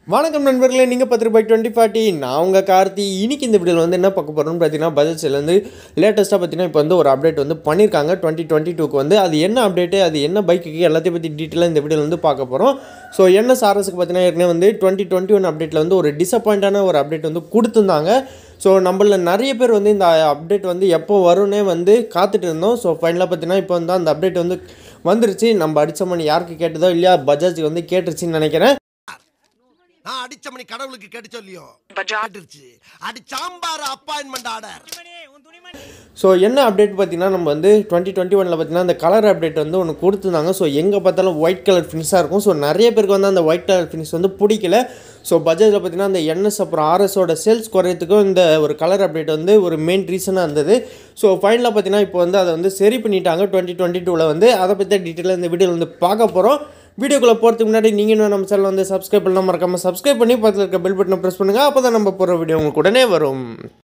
வணக்கம் நண்பர்களே நீங்கள் பத்து ரூபாய் டுவெண்ட்டி ஃபார்ட்டி நான் உங்கள் கார்த்தி இன்னைக்கு இந்த வீடியோவில் வந்து என்ன பார்க்க போகிறோம்னு பார்த்தீங்கன்னா பஜாஜ்லேருந்து லேட்டஸ்ட்டாக பார்த்தீங்கன்னா இப்போ வந்து ஒரு அப்டேட் வந்து பண்ணியிருக்காங்க டுவெண்ட்டி டுவெண்ட்டி டூக்கு வந்து அது என்ன அப்டேட்டு அது என்ன பைக்குக்கு எல்லாத்தையும் பற்றி டீட்டெயிலாக இந்த வீடியோவில் வந்து பார்க்க போகிறோம் ஸோ என்ன சாரஸுக்கு பார்த்தீங்கன்னா ஏற்கனவே வந்து டுவெண்ட்டி டுவெண்ட்டி ஒன் அப்டேட்டில் வந்து ஒரு டிசப்பாயிண்டான ஒரு அப்டேட் வந்து கொடுத்துருந்தாங்க ஸோ நம்மள நிறைய பேர் வந்து இந்த அப்டேட் வந்து எப்போ வரும்னே வந்து காத்துட்டு இருந்தோம் ஸோ ஃபைனலாக பார்த்தீங்கன்னா இப்போ வந்து அந்த அப்டேட் வந்து வந்துருச்சு நம்ம அடித்த மணி யாருக்கு கேட்டதோ இல்லையா பஜாஜ் வந்து கேட்டுருச்சுன்னு நினைக்கிறேன் நான் அடிச்ச மணி கடவுளுக்கு கேட்டுச்சோ இல்லையோ கேட்டுருச்சு அடி சாம்பார் அப்பாயின்மெண்ட் ஆர்டர் ஸோ என்ன அப்டேட் பார்த்தீங்கன்னா நம்ம வந்து டுவெண்ட்டி டுவெண்ட்டி ஒனில் பார்த்தீங்கன்னா அந்த கலர் அப்டேட் வந்து ஒன்று கொடுத்துருந்தாங்க ஸோ எங்கே பார்த்தாலும் ஒயிட் கலர் ஃபினிஷாக இருக்கும் ஸோ நிறைய பேருக்கு வந்து அந்த ஒயிட் கலர் ஃபினிஷ் வந்து பிடிக்கல ஸோ பஜாஜில் பார்த்தீங்கன்னா அந்த என்எஸ் அப்புறம் ஆர்எஸோட சேல்ஸ் குறையத்துக்கும் இந்த ஒரு கலர் அப்டேட் வந்து ஒரு மெயின் ரீசனாக இருந்தது ஸோ ஃபைனலாக பார்த்தீங்கன்னா இப்போ வந்து அதை வந்து சரி பண்ணிட்டாங்க டுவெண்ட்டி டுவெண்ட்டி டூவில் வந்து அதை பற்றி டீட்டெயிலாக இந்த வீடியோவில் வந்து பார்க்க போகிறோம் வீடியோக்குள்ளே போகிறதுக்கு முன்னாடி நீங்கள் இன்னும் நம்ம சேனல் வந்து சப்ஸ்கிரைப் பண்ணால் மறக்காமல் சப்ஸ்கிரைப் பண்ணி பக்கத்தில் இருக்க பெல் பட்டனை ப்ரெஸ் பண்ணுங்கள் அப்போ தான் நம்ம போகிற வீடியோ உங்களுக்கு உடனே வரும்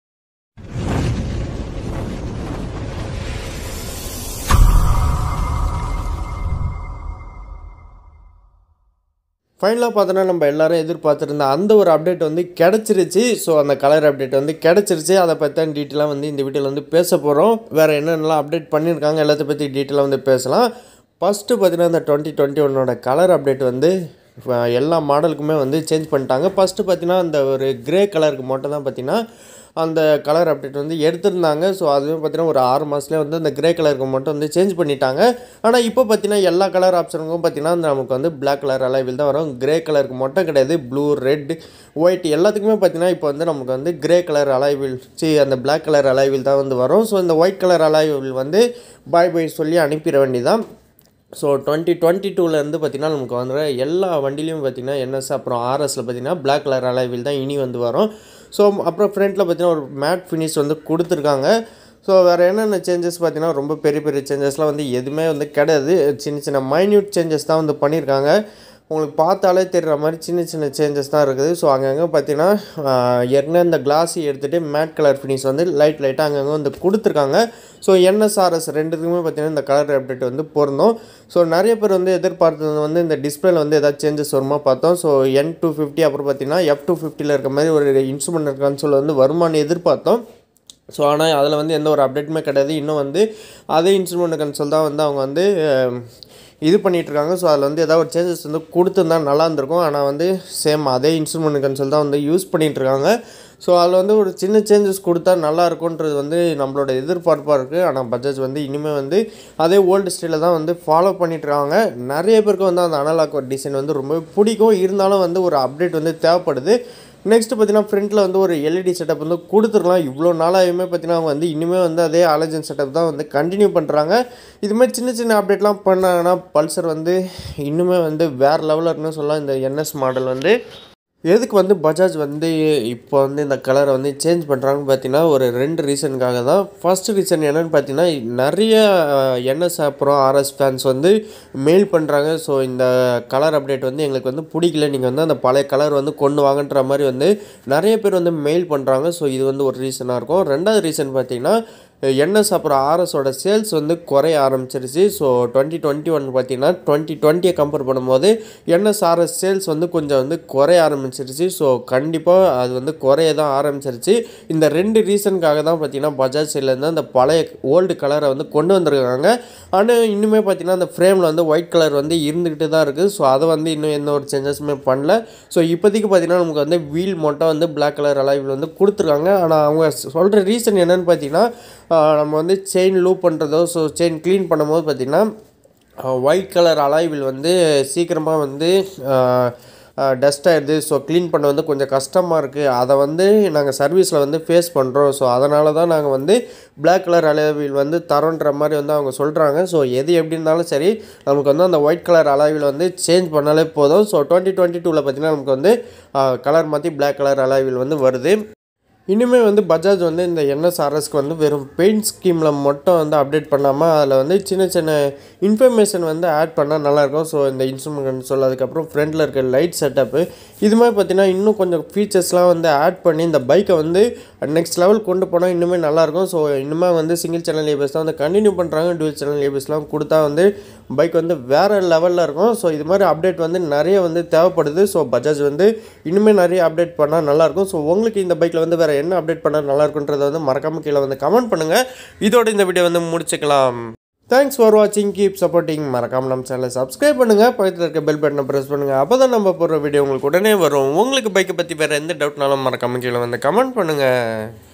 ஃபைனலாக பார்த்தோன்னா நம்ம எல்லாரும் எதிர்பார்த்துருந்த அந்த ஒரு அப்டேட் வந்து கிடச்சிருச்சு ஸோ அந்த கலர் அப்டேட் வந்து கிடச்சிருச்சு அதை பற்றி தான் டீட்டெயிலாக வந்து இந்த வீடியோவில் வந்து பேச போகிறோம் வேறு என்னென்னலாம் அப்டேட் பண்ணியிருக்காங்க எல்லாத்த பற்றி டீட்டெயிலாக வந்து பேசலாம் ஃபஸ்ட்டு பார்த்தீங்கன்னா இந்த டுவெண்ட்டி டுவெண்ட்டி ஒன்னோட கலர் அப்டேட் வந்து அஹ், எல்லா மாடலுக்குமே வந்து சேஞ்ச் பண்ணிட்டாங்க ஃபஸ்ட்டு பார்த்தீங்கன்னா அந்த ஒரு கிரே கலருக்கு மட்டும் தான் பார்த்தீங்கன்னா அந்த கலர் அப்டேட் வந்து எடுத்திருந்தாங்க ஸோ அதுவும் பார்த்தீங்கன்னா ஒரு ஆறு மாதத்துலேயே வந்து அந்த கிரே கலருக்கு மட்டும் வந்து சேஞ்ச் பண்ணிட்டாங்க ஆனால் இப்போ பார்த்தீங்கன்னா எல்லா கலர் ஆப்ஷனுக்கும் பார்த்தீங்கன்னா நமக்கு வந்து பிளாக் கலர் அலைவில் தான் வரும் கிரே கலருக்கு மட்டும் கிடையாது ப்ளூ ரெட் ஒயிட் எல்லாத்துக்குமே பார்த்தீங்கன்னா இப்போ வந்து நமக்கு வந்து கிரே கலர் அலைவில் சி அந்த பிளாக் கலர் அலைவில் தான் வந்து வரும் ஸோ இந்த ஒயிட் கலர் அலைவில் வந்து பாய் பாய் சொல்லி அனுப்பிட வேண்டியதான் ஸோ டுவெண்ட்டி டுவெண்ட்டி டூலேருந்து பார்த்தீங்கன்னா நமக்கு வந்து எல்லா வண்டிலையும் பார்த்தீங்கன்னா என்எஸ் அப்புறம் ஆர்எஸில் பார்த்தீங்கன்னா பிளாக் கலர் அலைவில் தான் இனி வந்து வரும் ஸோ அப்புறம் ஃப்ரண்ட்டில் பார்த்தீங்கன்னா ஒரு மேட் ஃபினிஷ் வந்து கொடுத்துருக்காங்க ஸோ வேறு என்னென்ன சேஞ்சஸ் பார்த்தீங்கன்னா ரொம்ப பெரிய பெரிய சேஞ்சஸ்லாம் வந்து எதுவுமே வந்து கிடையாது சின்ன சின்ன மைன்யூட் சேஞ்சஸ் தான் வந்து பண்ணியிருக்காங்க உங்களுக்கு பார்த்தாலே தெரிகிற மாதிரி சின்ன சின்ன சேஞ்சஸ் தான் இருக்குது ஸோ அங்கங்கே பார்த்தீங்கன்னா ஆஹ், ஏற்கனவே இந்த கிளாஸி எடுத்துகிட்டு மேட் கலர் ஃபினிஷ் வந்து லைட் லைட்டாக அங்கங்கே வந்து கொடுத்துருக்காங்க ஸோ என்எஸ்ஆர்எஸ் ரெண்டுத்துக்குமே பார்த்தீங்கன்னா இந்த கலர் அப்டேட் வந்து பொருந்தும் ஸோ நிறைய பேர் வந்து எதிர்பார்த்தது வந்து இந்த டிஸ்பிளேல வந்து ஏதாவது சேஞ்சஸ் வருமா பார்த்தோம் ஸோ என் டூ ஃபிஃப்டி அப்புறம் பார்த்தீங்கன்னா எஃப் டூ ஃபிஃப்டியில் இருக்க மாதிரி ஒரு இன்ஸ்ட்ருமெண்ட் கன்சோல் வந்து வருமானு எதிர்பார்த்தோம் ஸோ ஆனால் அதில் வந்து எந்த ஒரு அப்டேட்டுமே கிடையாது இன்னும் வந்து அதே இன்ஸ்ட்ருமெண்ட் கன்சோல் தான் வந்து அவங்க வந்து அஹ், இது பண்ணிட்டு இருக்காங்க ஸோ அதில் வந்து ஏதாவது ஒரு சேஞ்சஸ் வந்து கொடுத்துருந்தா நல்லா இருந்திருக்கும் ஆனால் வந்து சேம் அதே இன்ஸ்ட்ருமெண்ட் கன்சோல் தான் வந்து யூஸ் பண்ணிட்டு இருக்காங்க ஸோ அதில் வந்து ஒரு சின்ன சேஞ்சஸ் கொடுத்தா நல்லா இருக்கும்ன்றது வந்து நம்மளோட எதிர்பார்ப்பாக இருக்குது ஆனால் பஜாஜ் வந்து இனிமேல் வந்து அதே ஓல்டு ஸ்டைலில் தான் வந்து ஃபாலோ பண்ணிட்டு இருக்காங்க நிறைய பேருக்கு வந்து அந்த அனலாக் டிசைன் வந்து ரொம்ப பிடிக்கும் இருந்தாலும் வந்து ஒரு அப்டேட் வந்து தேவைப்படுது நெக்ஸ்ட் பார்த்தீங்கன்னா ஃப்ரண்ட்டில் வந்து ஒரு எல்இடி செட்டப் வந்து கொடுத்துருக்கலாம் இவ்வளோ நாளாகவுமே பார்த்தீங்கன்னா அவங்க வந்து இனிமேல் வந்து அதே ஆலஜன் செட்டப் தான் வந்து கண்டினியூ பண்ணுறாங்க இது மாதிரி சின்ன சின்ன அப்டேட்லாம் பண்ணாங்கன்னா பல்சர் வந்து இன்னுமே வந்து வேறு லெவலில் இருக்குன்னு சொல்லலாம் இந்த என்எஸ் மாடல் வந்து எதுக்கு வந்து பஜாஜ் வந்து இப்போ வந்து இந்த கலரை வந்து சேஞ்ச் பண்ணுறாங்கன்னு பார்த்தீங்கன்னா ஒரு ரெண்டு ரீசனுக்காக தான் ஃபர்ஸ்ட் ரீசன் என்னென்னு பார்த்தீங்கன்னா நிறைய என்எஸ் அப்புறம் ஆர்எஸ் ஃபேன்ஸ் வந்து மெயில் பண்ணுறாங்க ஸோ இந்த கலர் அப்டேட் வந்து எங்களுக்கு வந்து பிடிக்கல நீங்கள் வந்து அந்த பழைய கலர் வந்து கொண்டு வாங்கன்ற மாதிரி வந்து நிறைய பேர் வந்து மெயில் பண்ணுறாங்க ஸோ இது வந்து ஒரு ரீசனாக இருக்கும் ரெண்டாவது ரீசன் பார்த்தீங்கன்னா என்எஸ் அப்புறம் ஆர்எஸோட சேல்ஸ் வந்து குறைய ஆரம்பிச்சிருச்சு ஸோ டுவெண்ட்டி டுவெண்ட்டி ஒன் பார்த்தீங்கன்னா டுவெண்ட்டி டுவெண்ட்டியை கம்பேர் பண்ணும்போது என்எஸ் ஆர்எஸ் சேல்ஸ் வந்து கொஞ்சம் வந்து குறைய ஆரம்பிச்சிருச்சு ஸோ கண்டிப்பாக அது வந்து குறைய தான் ஆரம்பிச்சிருச்சு இந்த ரெண்டு ரீசனுக்காக தான் பார்த்தீங்கன்னா பஜாஜ் சைட்லேருந்து அந்த பழைய ஓல்டு கலரை வந்து கொண்டு வந்திருக்காங்க ஆனால் இன்னுமே பார்த்தீங்கன்னா அந்த ஃப்ரேமில் வந்து ஒயிட் கலர் வந்து இருந்துக்கிட்டு தான் இருக்குது ஸோ அதை வந்து இன்னும் எந்த ஒரு சேஞ்சஸுமே பண்ணல ஸோ இப்போதைக்கு பார்த்தீங்கன்னா நமக்கு வந்து வீல் மட்டும் வந்து பிளாக் கலர் அலைவில் வந்து கொடுத்துருக்காங்க ஆனால் அவங்க சொல்கிற ரீசன் என்னன்னு பார்த்தீங்கன்னா ஆஹ் நம்ம வந்து செயின் லூப் பண்ணுறதோ ஸோ செயின் க்ளீன் பண்ணும்போது பார்த்திங்கன்னா ஒயிட் கலர் அலாய்வில் வந்து சீக்கிரமாக வந்து டஸ்ட் ஆயிடுது ஸோ க்ளீன் பண்ண வந்து கொஞ்சம் கஷ்டமாக இருக்குது அதை வந்து நாங்கள் சர்வீஸில் வந்து ஃபேஸ் பண்ணுறோம் ஸோ அதனால தான் நாங்கள் வந்து Black கலர் அலாய்வில் வந்து தரோன்ற மாதிரி வந்து அவங்க சொல்கிறாங்க ஸோ எது எப்படி இருந்தாலும் சரி நமக்கு வந்து அந்த ஒயிட் கலர் அலாய்வில் வந்து சேஞ்ச் பண்ணாலே போதும் ஸோ டுவெண்ட்டி டுவெண்ட்டி டூவில் பார்த்திங்கன்னா நமக்கு வந்து கலர் மாற்றி Black கலர் அலாய்வில் வந்து வருது இனிமேல் வந்து பஜாஜ் வந்து இந்த என்எஸ்ஆர்எஸ்க்கு வந்து வெறும் பெயிண்ட் ஸ்கீமில் மட்டும் வந்து அப்டேட் பண்ணாமல் அதில் வந்து சின்ன சின்ன இன்ஃபர்மேஷன் வந்து ஆட் பண்ணால் நல்லாயிருக்கும் ஸோ இந்த இன்ஸ்ட்ருமெண்ட் கன்சோல் அதுக்கப்புறம் ஃப்ரண்ட்டில் இருக்க லைட் செட்டப்பு இது மாதிரி பார்த்தீங்கன்னா இன்னும் கொஞ்சம் ஃபீச்சர்ஸ்லாம் வந்து ஆட் பண்ணி இந்த பைக்கை வந்து நெக்ஸ்ட் லெவல் கொண்டு போனால் இன்னுமே நல்லாயிருக்கும் ஸோ இன்னுமே வந்து சிங்கிள் சேனல் ஏபிஎஸ் தான் வந்து கண்டினியூ பண்ணுறாங்க dual சேனல் ஏபிஎஸ்லாம் கொடுத்தா வந்து பைக் வந்து வேறு லெவலில் இருக்கும் ஸோ இது மாதிரி அப்டேட் வந்து நிறைய வந்து தேவைப்படுது ஸோ பஜாஜ் வந்து இனிமேல் நிறைய அப்டேட் பண்ணால் நல்லாயிருக்கும் ஸோ உங்களுக்கு இந்த பைக்கில் வந்து வேறு என்ன அப்டேட் பண்ணால் நல்லா இருக்குன்றதை வந்து மறக்காம கீழே வந்து கமெண்ட் பண்ணுங்கள் இதோட இந்த வீடியோ வந்து முடிச்சுக்கலாம் தேங்க்ஸ் ஃபார் வாட்சிங் கீப் சப்போர்ட்டிங் மறக்காம நம்ம சேனலை சப்ஸ்கிரைப் பண்ணுங்கள் பக்கத்தில் இருக்க பெல் பட்டனை ப்ரெஸ் பண்ணுங்கள் அப்போ தான் நம்ம போடுற வீடியோ உங்களுக்கு உடனே வரும் உங்களுக்கு பைக்கை பற்றி வேறு எந்த டவுட்னாலும் மறக்காம கீழே வந்து கமெண்ட் பண்ணுங்கள்